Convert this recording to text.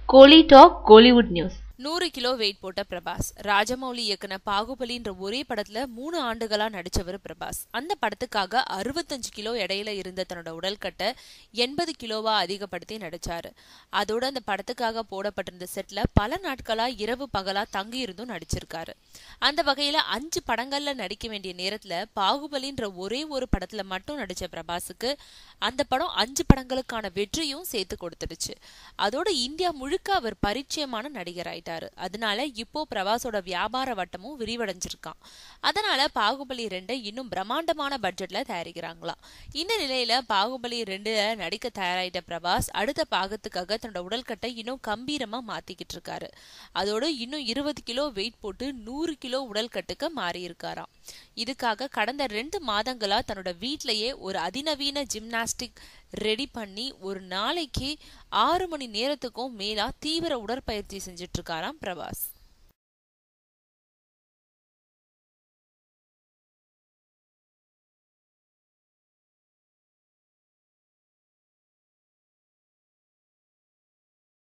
கோலி talk Kollywood news நூறு kilo weight போட்ட பிரபாஸ் ராஜமௌலி இயக்குன பாகுபலின்ற ஒரே படத்துல மூணு ஆண்டுகளா நடிச்சவர் பிரபாஸ் அந்த படத்துக்காக அறுபத்தஞ்சு கிலோ எடையில இருந்த தன்னோட உடல்கட்டை எண்பது கிலோவா அதிகப்படுத்தி நடிச்சாரு அதோட அந்த படத்துக்காக போடப்பட்டிருந்த செட்ல பல நாட்களா இரவு பகலா தங்கி இருந்தும் நடிச்சிருக்காரு அந்த வகையில அஞ்சு படங்கள்ல நடிக்க வேண்டிய நேரத்துல பாகுபலின்ற ஒரே ஒரு படத்துல மட்டும் நடிச்ச பிரபாஸுக்கு அந்த படம் அஞ்சு படங்களுக்கான வெற்றியும் சேர்த்து கொடுத்துடுச்சு அதோட இந்தியா முழுக்க அவர் பரிச்சயமான நடிகர் ஆயிட்டாரு அதனால இப்போ பிரபாஸோட வியாபார வட்டமும் விரிவடைஞ்சிருக்கான் அதனால பாகுபலி ரெண்டை இன்னும் பிரம்மாண்டமான பட்ஜெட்ல தயாரிக்கிறாங்களாம் இந்த நிலையில பாகுபலி ரெண்டு நடிக்க தயாராயிட்ட பிரபாஸ் அடுத்த பாகத்துக்காக தன்னோட உடல்கட்டை இன்னும் கம்பீரமா மாத்திக்கிட்டு இருக்காரு அதோட இன்னும் இருபது கிலோ வெயிட் போட்டு நூறு கிலோ உடல்கட்டுக்கு மாறி இருக்காராம் இதுக்காக கடந்த ரெண்டு மாதங்களா தன்னோட வீட்லயே ஒரு அதிநவீன ஜிம்னாஸ்டிக் ரெடி பண்ணி ஒரு நாளைக்கு ஆறு மணி நேரத்துக்கும் மேலா தீவிர உடற்பயிற்சி செஞ்சுட்டு இருக்காராம் பிரபாஸ்